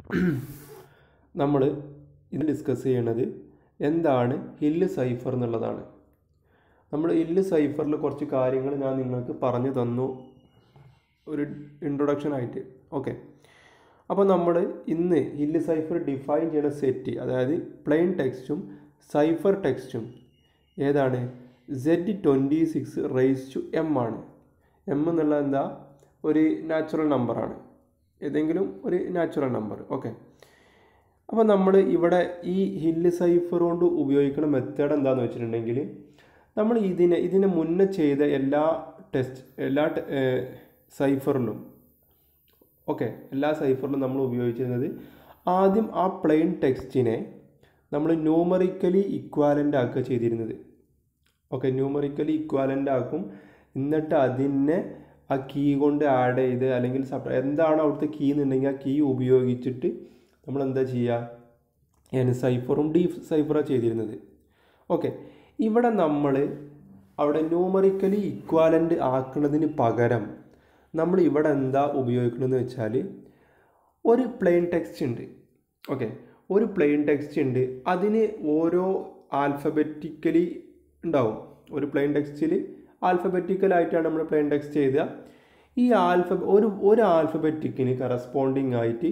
നമ്മൾ ഇത് ഡിസ്കസ് ചെയ്യണത് എന്താണ് ഹില്ല് സൈഫർ എന്നുള്ളതാണ് നമ്മൾ ഹില്ല് സൈഫറിൽ കുറച്ച് കാര്യങ്ങൾ ഞാൻ നിങ്ങൾക്ക് പറഞ്ഞു തന്നു ഒരു ഇൻട്രൊഡക്ഷൻ ആയിട്ട് ഓക്കെ അപ്പോൾ നമ്മൾ ഇന്ന് ഹില്ല് സൈഫർ ഡിഫൈൻ ചെയ്യുന്ന സെറ്റ് അതായത് പ്ലെയിൻ ടെക്സ്റ്റും സൈഫർ ടെക്സ്റ്റും ഏതാണ് Z twenty six raise to M ആണ് എം എന്നുള്ളത് എന്താ ഒരു നാച്ചുറൽ നമ്പറാണ് ഏതെങ്കിലും ഒരു നാച്ചുറൽ നമ്പർ ഓക്കെ അപ്പോൾ നമ്മൾ ഇവിടെ ഈ ഹില്ല് സൈഫർ കൊണ്ട് ഉപയോഗിക്കുന്ന മെത്തേഡ് എന്താണെന്ന് വെച്ചിട്ടുണ്ടെങ്കിൽ നമ്മൾ ഇതിനെ ഇതിന് മുന്നേ ചെയ്ത എല്ലാ ടെസ്റ്റ് എല്ലാ സൈഫറിലും ഓക്കെ എല്ലാ സൈഫറിലും നമ്മൾ ഉപയോഗിച്ചിരുന്നത് ആദ്യം ആ പ്ലെയിൻ ടെക്സ്റ്റിനെ നമ്മൾ ന്യൂമറിക്കലി ഇക്വാലൻ്റ് ആക്കുക ചെയ്തിരുന്നത് ഓക്കെ ന്യൂമറിക്കലി ഇക്വാലൻ്റ് ആക്കും എന്നിട്ട് അതിനെ ആ കീ കൊണ്ട് ആഡ് ചെയ്ത് അല്ലെങ്കിൽ സപ്പ എന്താണ് അവിടുത്തെ കീ എന്നുണ്ടെങ്കിൽ ആ കീ ഉപയോഗിച്ചിട്ട് നമ്മൾ എന്താ ചെയ്യുക എൻ സൈഫറും ഡി സൈഫറാണ് ചെയ്തിരുന്നത് ഓക്കെ ഇവിടെ നമ്മൾ അവിടെ ന്യൂമറിക്കലി ഇക്വാലൻ്റ് ആക്കുന്നതിന് പകരം നമ്മൾ ഇവിടെ എന്താ ഉപയോഗിക്കണമെന്ന് വെച്ചാൽ ഒരു പ്ലെയിൻ ടെക്സ്റ്റ് ഉണ്ട് ഓക്കെ ഒരു പ്ലെയിൻ ടെക്സ്റ്റ് ഉണ്ട് അതിന് ഓരോ ആൽഫബറ്റിക്കലി ഉണ്ടാവും ഒരു പ്ലെയിൻ ടെക്സ്റ്റിൽ ആൽഫബറ്റിക്കലായിട്ടാണ് നമ്മൾ പ്ലെയിൻ ടെക്സ്റ്റ് ചെയ്തുക ഈ ആൽഫ ഒരു ഒരു ആൽഫബറ്റിക്കിന് കറസ്പോണ്ടിങ് ആയിട്ട്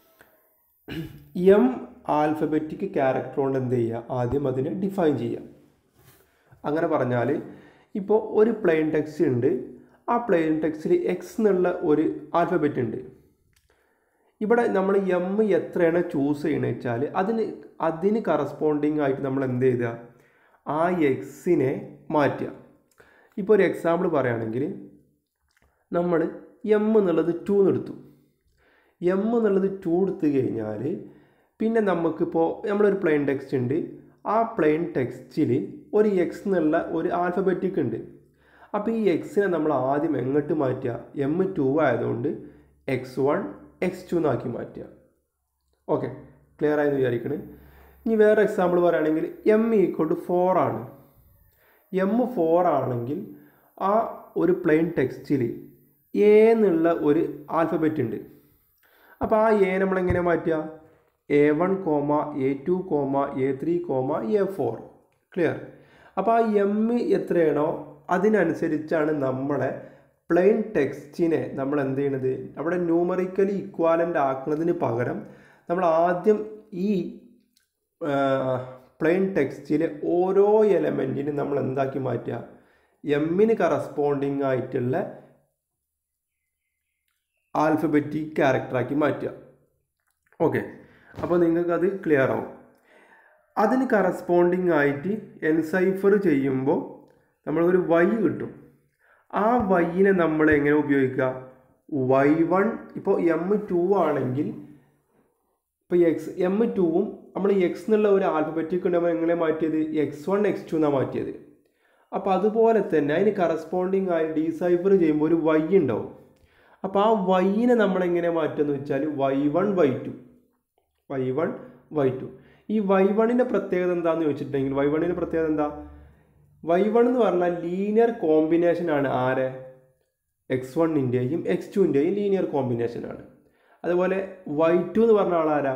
എം ആൽഫബറ്റിക് ക്യാരക്ടർ കൊണ്ട് എന്ത് ചെയ്യുക ആദ്യം അതിനെ ഡിഫൈൻ ചെയ്യുക അങ്ങനെ പറഞ്ഞാൽ ഇപ്പോൾ ഒരു പ്ലെയിൻ ടെക്സ്റ്റ് ഉണ്ട് ആ പ്ലെയിൻ ടെക്സ്റ്റിൽ എക്സ് എന്നുള്ള ഒരു ആൽഫബറ്റ് ഉണ്ട് ഇവിടെ നമ്മൾ എം എത്രയാണ് ചൂസ് ചെയ്യണമെന്ന് വെച്ചാൽ അതിന് അതിന് കറസ്പോണ്ടിങ് ആയിട്ട് നമ്മൾ എന്ത് ചെയ്യുക ആ എക്സിനെ മാറ്റുക ഇപ്പോൾ ഒരു എക്സാമ്പിൾ പറയുകയാണെങ്കിൽ നമ്മൾ എം എന്നുള്ളത് ടു എന്നെടുത്തു എം എന്നുള്ളത് ടു എടുത്തു കഴിഞ്ഞാൽ പിന്നെ നമുക്കിപ്പോൾ നമ്മളൊരു പ്ലെയിൻ ടെക്സ്റ്റ് ഉണ്ട് ആ പ്ലെയിൻ ടെക്സ്റ്റിൽ ഒരു എക്സ് എന്നുള്ള ഒരു ആൽഫബറ്റിക് ഉണ്ട് അപ്പോൾ ഈ എക്സിനെ നമ്മൾ ആദ്യം എങ്ങോട്ട് മാറ്റുക എം ടു ആയതുകൊണ്ട് എക്സ് വൺ എക്സ് ടു എന്നാക്കി മാറ്റുക ഓക്കെ ക്ലിയർ ആയെന്ന് വിചാരിക്കണേ ഇനി വേറെ എക്സാമ്പിൾ പറയുകയാണെങ്കിൽ എം ഈക്വൾ ടു ഫോർ ആണ് എം ഫോർ ആണെങ്കിൽ ആ ഒരു പ്ലെയിൻ ടെക്സ്റ്റിൽ എ എന്നുള്ള ഒരു ആൽഫബറ്റ് ഉണ്ട് അപ്പോൾ ആ എ നമ്മളെങ്ങനെ മാറ്റുക A one comma A two comma A three comma A four clear അപ്പോൾ ആ എം എത്രയാണോ അതിനനുസരിച്ചാണ് നമ്മളെ പ്ലെയിൻ ടെക്സ്റ്റിനെ നമ്മൾ എന്ത് ചെയ്യണത് അവിടെ ന്യൂമറിക്കലി ഇക്വാലൻ്റ് ആക്കുന്നതിന് പകരം നമ്മൾ ആദ്യം ഈ പ്ലെയിൻ ടെക്സ്റ്റിലെ ഓരോ എലമെൻറ്റിനും നമ്മൾ എന്താക്കി മാറ്റുക എമ്മിന് കറസ്പോണ്ടിങ് ആയിട്ടുള്ള ആൽഫബറ്റിക് ക്യാരക്ടറാക്കി മാറ്റുക ഓക്കെ അപ്പോൾ നിങ്ങൾക്കത് ക്ലിയർ ആവും അതിന് കറസ്പോണ്ടിങ് ആയിട്ട് എൻസൈഫർ ചെയ്യുമ്പോൾ നമ്മളൊരു വൈ കിട്ടും ആ വൈനെ നമ്മൾ എങ്ങനെ ഉപയോഗിക്കുക വൈ വൺ ഇപ്പോൾ എം ടു ആണെങ്കിൽ ഇപ്പോൾ എക്സ് എം ടുവും നമ്മൾ എക്സ് എന്നുള്ള ഒരു ആൽഫബറ്റിക് ഉണ്ടാകുമ്പോൾ എങ്ങനെ മാറ്റിയത് എക്സ് വൺ എക്സ് ടു എന്നാണ് മാറ്റിയത് അപ്പോൾ അതുപോലെ തന്നെ അതിന് കറസ്പോണ്ടിങ് ആയി ഡീസൈഫർ ചെയ്യുമ്പോൾ ഒരു വൈ ഉണ്ടാവും അപ്പോൾ ആ വൈനെ നമ്മൾ എങ്ങനെ മാറ്റുമെന്ന് വെച്ചാൽ Y one Y two Y one Y two ഈ വൈ വണ്ണിൻ്റെ പ്രത്യേകത എന്താണെന്ന് ചോദിച്ചിട്ടുണ്ടെങ്കിൽ വൈ വണ്ണിൻ്റെ പ്രത്യേകത എന്താ വൈ വൺ എന്ന് പറഞ്ഞാൽ ലീനിയർ കോമ്പിനേഷൻ ആണ് ആരെ എക്സ് വണ്ണിൻ്റെയും എക്സ് ടുവിൻ്റെയും ലീനിയർ കോമ്പിനേഷൻ ആണ് അതുപോലെ വൈ ടു എന്ന് പറഞ്ഞ ആളാരാ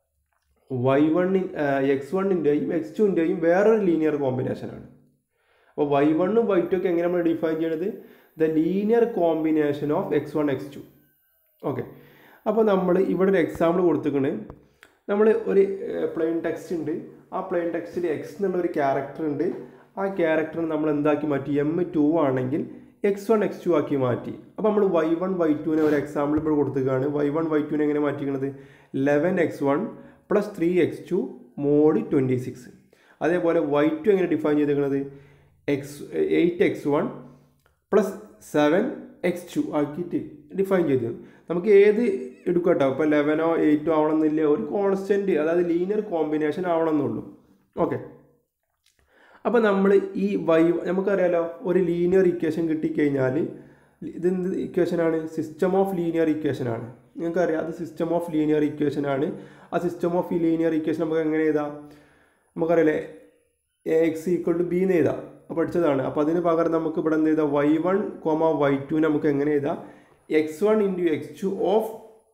വൈ വണ്ണി എക്സ് വണ്ണിൻ്റെയും എക്സ് ടുവിൻ്റെയും വേറൊരു ലീനിയർ കോമ്പിനേഷൻ ആണ് അപ്പോൾ വൈ വണ്ണും വൈ ടു ഒക്കെ എങ്ങനെ നമ്മൾ ഡിഫൈൻ ചെയ്യണത് the linear combination of X one X two okay അപ്പോൾ നമ്മൾ ഇവിടെ ഒരു എക്സാമ്പിൾ കൊടുത്തിക്കണ് നമ്മൾ ഒരു പ്ലെയിൻ ടെക്സ്റ്റ് ഉണ്ട് ആ പ്ലെയിൻ ടെക്സ്റ്റിൽ എക്സ് എന്നുള്ള ഒരു ക്യാരക്ടർ ഉണ്ട് ആ ക്യാരക്ടറിന് നമ്മൾ എന്താക്കി മാറ്റി എം ടു ആണെങ്കിൽ എക്സ് വൺ എക്സ് ടു ആക്കി മാറ്റി അപ്പോൾ നമ്മൾ വൈ വൺ വൈ ടുവിനെ ഒരു എക്സാമ്പിൾ ഇപ്പോൾ കൊടുത്തുകയാണ് വൈ വൺ വൈ ടുവിനെ എങ്ങനെ മാറ്റിക്കണത് eleven X one plus three X two mod twenty six അതേപോലെ വൈ ടു എങ്ങനെ ഡിഫൈൻ ചെയ്തിരിക്കുന്നത് X eight X one plus seven X two ആക്കിയിട്ട് ഡിഫൈൻ ചെയ്തു നമുക്ക് ഏത് എടുക്കാം കേട്ടോ ഇപ്പോൾ ലെവനോ എയ്റ്റോ ആവണമെന്നില്ല ഒരു കോൺസ്റ്റൻറ്റ് അതായത് ലീനിയർ കോമ്പിനേഷൻ ആവണമെന്നുള്ളൂ ഓക്കെ അപ്പോൾ നമ്മൾ ഈ വൈ നമുക്കറിയാലോ ഒരു ലീനിയർ ഇക്വേഷൻ കിട്ടിക്കഴിഞ്ഞാൽ ഇതെന്ത് ഇക്വേഷനാണ് സിസ്റ്റം ഓഫ് ലീനിയർ ഇക്വേഷനാണ് നിങ്ങൾക്കറിയാം അത് സിസ്റ്റം ഓഫ് ലീനിയർ ഇക്വേഷനാണ് ആ സിസ്റ്റം ഓഫ് ലീനിയർ ഇക്വേഷൻ നമുക്ക് എങ്ങനെ എഴുതാം നമുക്കറിയാലേ A X equal to B എന്ന് എഴുതാം പഠിച്ചതാണ് അപ്പോൾ അതിന് പകരം നമുക്ക് ഇവിടെ എന്ത് ചെയ്താൽ Y one comma Y two നമുക്ക് എങ്ങനെ എഴുതാം X one into X two of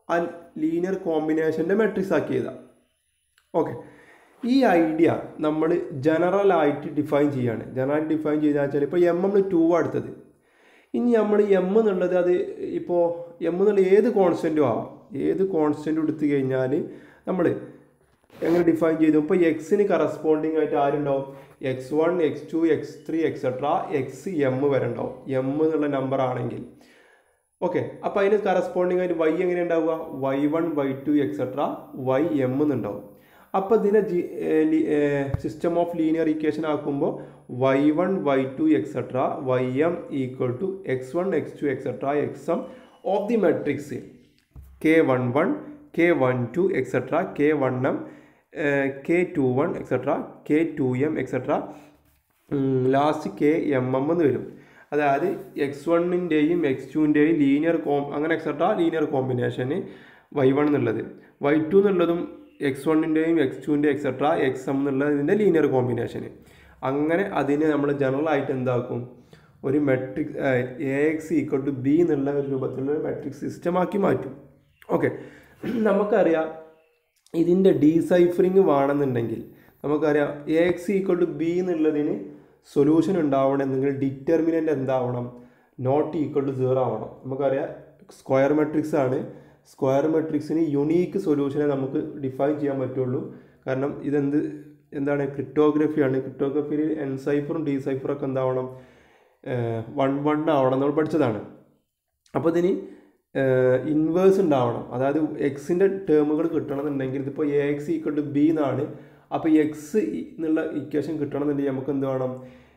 ആ ലീനിയർ കോമ്പിനേഷൻ്റെ മെട്രിക്സ് ആക്കി എഴുതാം ഓക്കെ ഈ ഐഡിയ നമ്മൾ ജനറൽ ആയിട്ട് ഡിഫൈൻ ചെയ്യാണ് ജനറൽ ഡിഫൈൻ ചെയ്താൽ വെച്ചാൽ ഇപ്പോൾ എം നമ്മൾ ടു അടുത്തത് ഇനി നമ്മൾ എം എന്നുള്ളത് അത് ഇപ്പോൾ എം എന്നുള്ള ഏത് കോൺസ്റ്റൻറ്റും ആവാം ഏത് കോൺസ്റ്റൻറ്റും എടുത്തു കഴിഞ്ഞാൽ നമ്മൾ എങ്ങനെ ഡിഫൈൻ ചെയ്തു ഇപ്പോൾ എക്സിന് കറസ്പോണ്ടിങ് ആയിട്ട് ആരുണ്ടാവും X one X two X three etcetera X M വരെ ഉണ്ടാവും എം എന്നുള്ള നമ്പർ ആണെങ്കിൽ ഓക്കെ അപ്പോൾ അതിന് കറസ്പോണ്ടിങ് ആയിട്ട് വൈ എങ്ങനെ ഉണ്ടാവുക Y one Y two etcetera Y M എന്നുണ്ടാവും അപ്പോൾ ഇതിനെ ജി സിസ്റ്റം ഓഫ് ലീനിയർ ഇക്വേഷൻ ആക്കുമ്പോൾ Y one Y two etcetera Y M equal to X one X two etcetera X M of the matrix K one one K one two etcetera K one M K two one etcetera K two M etcetera last K M M എന്ന് വരും അതായത് X വണ്ണിൻ്റെയും X ടുവിൻ്റെയും linear com അങ്ങനെ etcetera linear കോമ്പിനേഷന് Y one എന്നുള്ളത് Y two എന്നുള്ളതും X വണ്ണിൻ്റെയും എക്സ് ടുവിൻ്റെ എക്സെട്ര എക്സ് എം എന്നുള്ളതിൻ്റെ ലീനിയർ കോമ്പിനേഷന് അങ്ങനെ അതിനെ നമ്മൾ ജനറൽ ആയിട്ട് എന്താക്കും ഒരു matrix A X equal to B എന്നുള്ള ഒരു രൂപത്തിലുള്ള ഒരു മെട്രിക് സിസ്റ്റമാക്കി മാറ്റും ഓക്കെ നമുക്കറിയാം ഇതിൻ്റെ ഡീസൈഫറിങ് വേണമെന്നുണ്ടെങ്കിൽ നമുക്കറിയാം A X equal to B എന്നുള്ളതിന് സൊല്യൂഷൻ ഉണ്ടാവണമെന്നെങ്കിൽ ഡിറ്റർമിനൻ്റ് എന്താവണം നോട്ട് ഈക്വൽ ടു സീറോ ആവണം നമുക്കറിയാം സ്ക്വയർ മെട്രിക്സ് ആണ് സ്ക്വയർ മെട്രിക്സിന് യുണീക്ക് സൊല്യൂഷനെ നമുക്ക് ഡിഫൈൻ ചെയ്യാൻ പറ്റുള്ളൂ കാരണം ഇതെന്ത് എന്താണ് ക്രിപ്റ്റോഗ്രഫിയാണ് ക്രിപ്റ്റോഗ്രഫിയിൽ എൻസൈഫറും ഡീസൈഫറും ഒക്കെ എന്താവണം വൺ വൺ ആവണം നമ്മൾ പഠിച്ചതാണ് അപ്പോൾ ഇതിന് ഇൻവേഴ്സ് ഉണ്ടാവണം അതായത് എക്സിൻ്റെ ടേമുകൾ കിട്ടണമെന്നുണ്ടെങ്കിൽ ഇതിപ്പോൾ A X equal to B എന്നാണ് അപ്പോൾ എക്സ് എന്നുള്ള ഇക്വേഷൻ കിട്ടണമെന്നുണ്ടെങ്കിൽ നമുക്ക് എന്ത് വേണം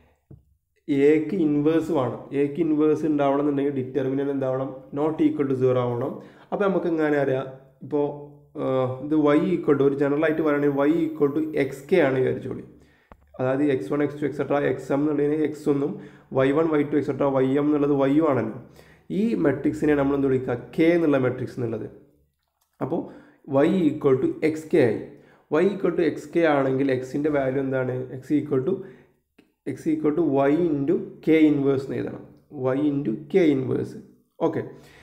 എക്ക് ഇൻവേഴ്സ് വേണം എക്ക് ഇൻവേഴ്സ് ഉണ്ടാവണമെന്നുണ്ടെങ്കിൽ ഡിറ്റർമിനൽ എന്താവണം നോട്ട് ഈക്വൽ ടു സീറോ ആവണം അപ്പോൾ നമുക്ക് എങ്ങനെ അറിയാം ഇപ്പോൾ ഇത് വൈ ഈക്വൽ ടു ഒരു ജനറൽ ആയിട്ട് പറയുകയാണെങ്കിൽ Y equal to X K ആണ് വിചാരിച്ചോളി അതായത് X one X two etcetera X M എന്നുള്ളതിന് എക്സ് ഒന്നും Y one Y two etcetera Y M എന്നുള്ളത് വൈ ആണല്ലോ ഈ മെട്രിക്സിനെ നമ്മൾ എന്ത് വിളിക്കുക കെ എന്നുള്ള മെട്രിക്സ് എന്നുള്ളത് അപ്പോൾ Y equal to X K ആയി Y equal to X K ആണെങ്കിൽ എക്സിൻ്റെ വാല്യൂ എന്താണ് X equal to X equal to Y into K inverse എന്ന് എഴുതണം Y into K inverse okay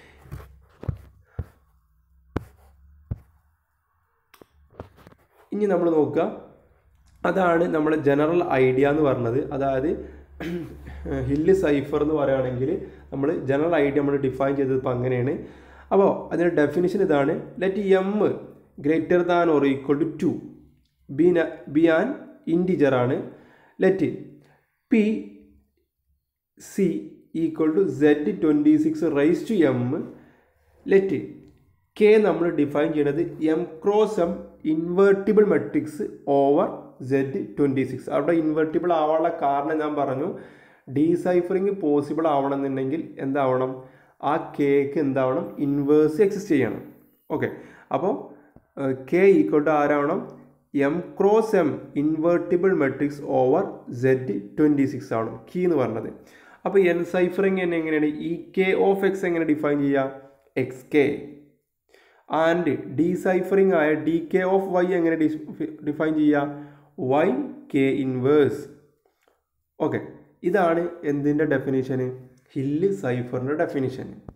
ഇനി നമ്മൾ നോക്കുക അതാണ് നമ്മുടെ ജനറൽ ഐഡിയ എന്ന് പറഞ്ഞത് അതായത് ഹില്ല് സൈഫർ എന്ന് പറയുകയാണെങ്കിൽ നമ്മൾ ജനറൽ ഐഡിയ നമ്മൾ ഡിഫൈൻ ചെയ്തത് ഇപ്പോൾ അങ്ങനെയാണ് അപ്പോൾ അതിൻ്റെ ഡെഫിനിഷൻ ഇതാണ് let M greater than or equal to two be be an integer ആണ് let P C equal to Z twenty six raise to M let K നമ്മൾ ഡിഫൈൻ ചെയ്യുന്നത് M cross M invertible matrix over Z twenty six അവിടെ invertible ആവാനുള്ള കാരണം ഞാൻ പറഞ്ഞു deciphering possible ആവണമെന്നുണ്ടെങ്കിൽ എന്താവണം ആ കേക്ക് എന്താവണം ഇൻവേഴ്സ് എക്സിസ്റ്റ് ചെയ്യണം ഓക്കെ അപ്പോൾ കെ ഈക്വൽ ടു ആരാവണം M cross M invertible matrix over Z twenty six ആണ് കീ എന്ന് പറഞ്ഞത് അപ്പോൾ എൻ സൈഫറിങ് തന്നെ എങ്ങനെയാണ് ഈ കെ ഓഫ് എക്സ് എങ്ങനെ ഡിഫൈൻ ചെയ്യുക എക്സ് കെ ആൻഡ് ഡീസൈഫറിങ് ആയ ഡി കെ ഓഫ് വൈ എങ്ങനെ ഡിഫൈൻ ചെയ്യുക വൈ കെ ഇൻവേഴ്സ് ഓക്കെ ഇതാണ് എന്തിൻ്റെ ഡെഫിനിഷന് ഹില്ല് സൈഫറിൻ്റെ ഡെഫിനിഷൻ